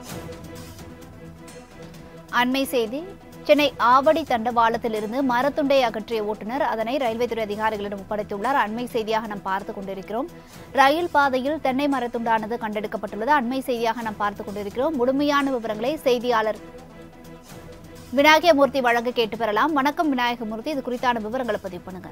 அண்மை செய்தி சென்னை ஆவடி தண்டவாளத்திலிருந்து மரத்துண்டை அகற்றிய ஓட்டுநர் அதனை ரயில்வே துறை அதிகாரிகளிடம் ஒப்படைத்துள்ளார் அண்மை செய்தியாக நாம் பார்த்துக் கொண்டிருக்கிறோம் ரயில் பாதையில் தென்னை மரத்துண்டானது கண்டெடுக்கப்பட்டுள்ளது அண்மை செய்தியாக நாம் பார்த்துக் கொண்டிருக்கிறோம் முழுமையான விவரங்களை செய்தியாளர் விநாயகமூர்த்தி வழங்க கேட்டு பெறலாம் வணக்கம் விநாயகமூர்த்தி இது குறித்தான விவரங்களை பதிவு பண்ணுங்க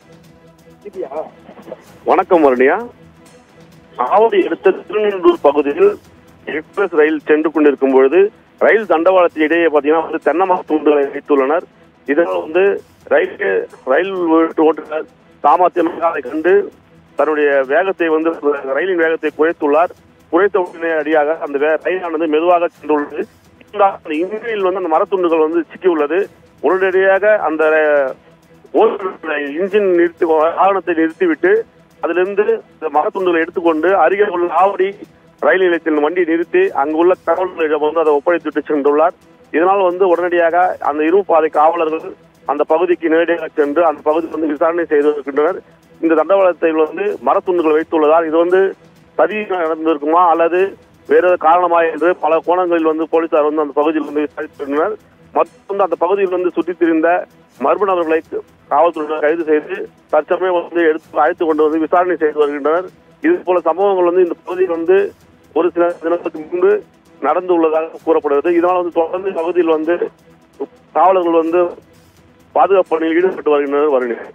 வணக்கம் வருணியா ஆவடி அடுத்த திருநெல்லூர் பகுதியில் எக்ஸ்பிரஸ் ரயில் சென்று கொண்டிருக்கும் பொழுது ரயில் தண்டவாளத்தின் இடையே பார்த்தீங்கன்னா வந்து தென்னை மர துண்டுகளை வைத்துள்ளனர் இதனால் வந்து ரயில் ரயில் ஓட்டுநர் சாமர்த்தியமாக அதை கண்டு தன்னுடைய வேகத்தை வந்து ரயிலின் வேகத்தை குறைத்துள்ளார் குறைத்த உடனே அடியாக அந்த வே- ரயிலானது மெதுவாக சென்றுள்ளது இருந்தாலும் அந்த இன்ஜினில் வந்து அந்த மரத்துண்டுகள் வந்து சிக்கியுள்ளது உடனடியாக அந்த ஓட்டுநர் இன்ஜின் நிறுத்தி வாகனத்தை நிறுத்திவிட்டு அதிலிருந்து இந்த மரத்துண்டுகளை எடுத்துக்கொண்டு அருகே உள்ள ஆவடி ரயில் நிலையத்தில் வண்டி நிறுத்தி அங்குள்ள தகவல்களிடம் வந்து அதை ஒப்படைத்துவிட்டு சென்றுள்ளார் இதனால் வந்து உடனடியாக அந்த இரு பாதை காவலர்கள் அந்த பகுதிக்கு நேரடியாக சென்று அந்த பகுதியில் வந்து விசாரணை செய்து வருகின்றனர் இந்த தண்டவாளத்தில் வந்து மரத்துண்டுகள் வைத்துள்ளதால் இது வந்து சதி நடந்திருக்குமா அல்லது வேற ஏதாவது காரணமா என்று பல கோணங்களில் வந்து போலீசார் வந்து அந்த பகுதியில் வந்து விசாரித்துள்ளனர் மற்றும் வந்து அந்த பகுதியில் வந்து சுற்றித் திரிந்த மர்ம நபர்களை காவல்துறையினர் கைது செய்து தற்சமயம் வந்து எடுத்து அழைத்து கொண்டு வந்து விசாரணை செய்து வருகின்றனர் இது போல சம்பவங்கள் வந்து இந்த பகுதியில் வந்து ஒரு சில தினங்களுக்கு முன்பு நடந்து உள்ளதாக கூறப்படுகிறது இதனால் வந்து தொடர்ந்து பகுதியில் வந்து காவலர்கள் வந்து பாதுகாப்பு பணியில் ஈடுபட்டு வருகின்றனர் வருகின்றனர்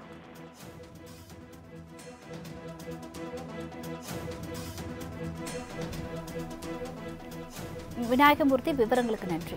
விநாயகமூர்த்தி விவரங்களுக்கு நன்றி